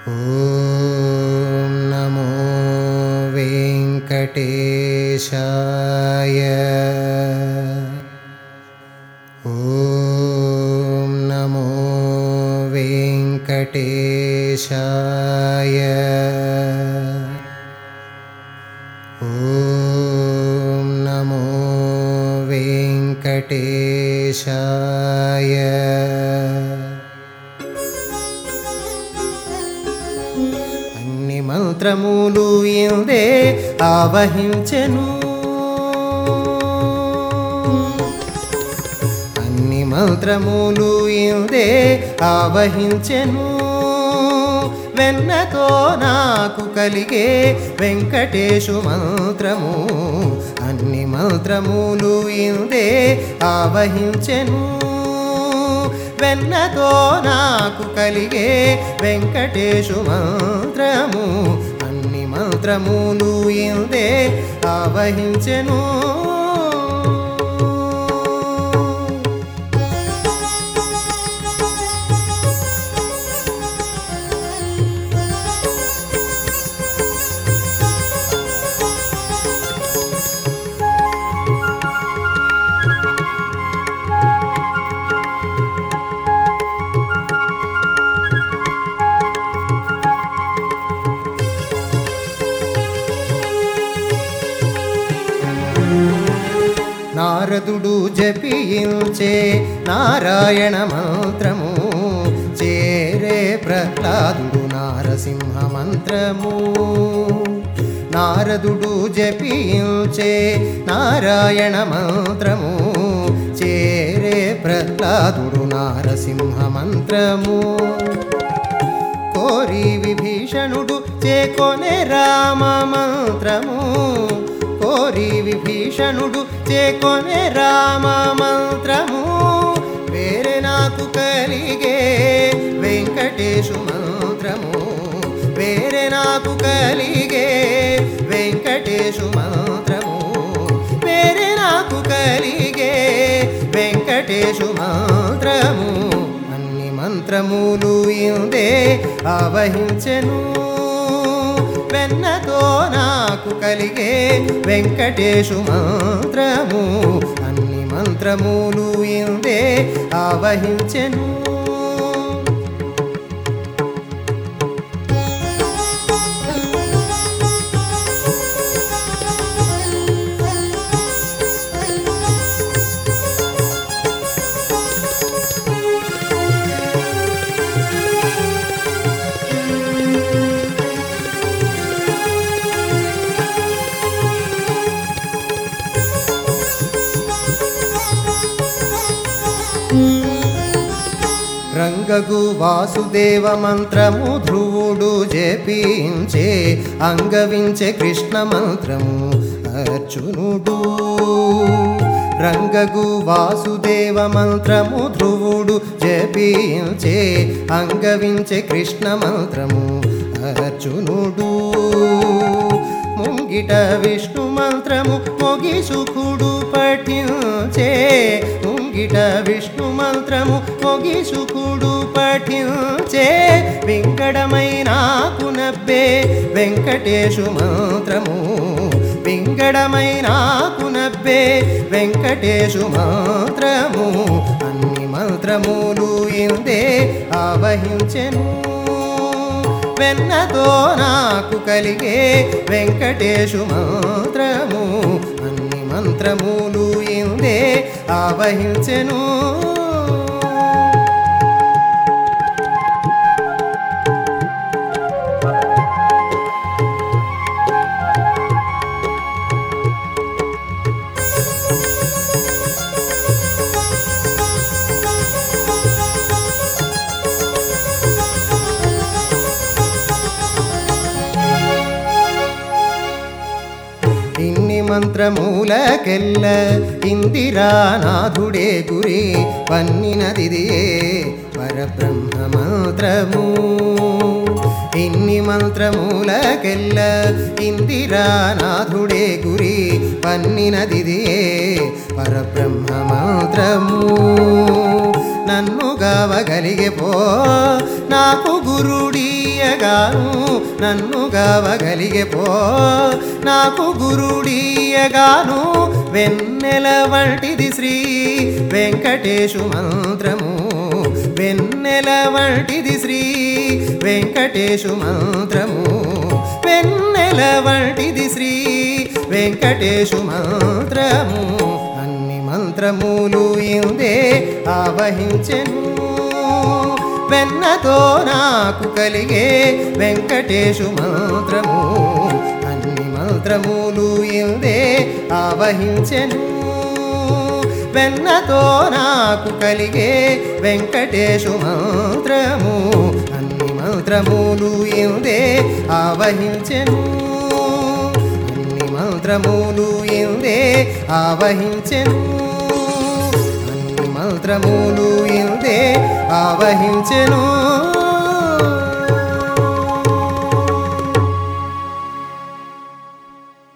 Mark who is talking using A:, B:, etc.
A: ॐ नमो वेङ्कटेशाय ॐ नमो वेङ्कटेशाय ॐ नमो वेङ्कटेशाय అన్ని మంత్రములు ఇందే ఆవహించెను అన్ని మంత్రములు ఇందే ఆవహించెను వెన్నతో నాకు కలిగే వెంకటేశు మంత్రము అన్ని మంత్రములు ఇందే ఆవహించెను వెన్నతో నాకు కలిగే వెంకటేశు మంత్రము అన్ని మంత్రములు ఇందే ఆవహించెను నారదుడు జపించే నారాయణ మంత్రము చేరే ప్రహ్లాదుడు నారసింహ మంత్రము నారదుడు జపించే నారాయణ మంత్రము చేరే ప్రహ్లాదుడు నారసింహ మంత్రము కోరి విభీషణుడు చేకొనే రామ మంత్రము కోరి విభీషణుడు చేకొనే రామ మంత్రము వేరే నాకు కలిగే వెంకటేశు మంత్రము వేరే నాకు కలిగే వెంకటేశు మంత్రము వేరే నాకు కలిగే వెంకటేశు మంత్రము అన్ని మంత్రములు ఇందే ఆవహించెను వెన్నతో నాకు కలిగే వెంకటేశు మంత్రము అన్ని మంత్రములు ఇందే ఆవహించెను రంగగు వాసుదేవ మంత్రము ధ్రువుడు జపించే అంగవించే కృష్ణ మంత్రము అర్జునుడు రంగగు వాసుదేవ మంత్రము ధ్రువుడు జపించే అంగవించే కృష్ణ మంత్రము అర్జునుడు ముంగిట విష్ణు మంత్రము మొగి సుఖుడు పఠించే ముంగిట విష్ణు మంత్రము మొగి సుఖుడు పఠించే వింకడమై నాకు నబ్బే వెంకటేశు మంత్రము వింగడమై నాకు నబ్బే వెంకటేశు మంత్రము అన్ని మంత్రములు ఇందే ఆవహించెను వెన్నతో నాకు కలిగే వెంకటేశు మంత్రము అన్ని మంత్రములు ఇందే ఆవహించెను ఇన్ని మంత్రమూలకెల్ల ఇందిరానాథుడే గురి పన్నినదిదియే పరబ్రహ్మ మంత్రము ఇన్ని మంత్రమూలకెల్ల ఇందిరానాథుడే గురి పన్నినదిదియే పరబ్రహ్మ మంత్రము నన్నుగా గావగలిగే పో నాకు గురుడీయగాను నన్ను గావగలిగే పో నాకు గురుడీయగాను వెన్నెల వంటిది శ్రీ వెంకటేశు మంత్రము వెన్నెల వంటిది శ్రీ వెంకటేశు మంత్రము వెన్నెల వంటిది శ్రీ వెంకటేశు మంత్రము అన్ని మంత్రములు ఇందే ఆవహించెను వెన్నతో నాకు కలిగే వెంకటేశు మంత్రము అన్ని మంత్రములు ఇందే ఆవహించెను వెన్నతో నాకు కలిగే వెంకటేశు మంత్రము అన్ని మంత్రములు ఇందే ఆవహించెను అన్ని మంత్రములు ఇందే ఆవహించెను అన్ని మంత్రములు ఇందే ఆవహించెను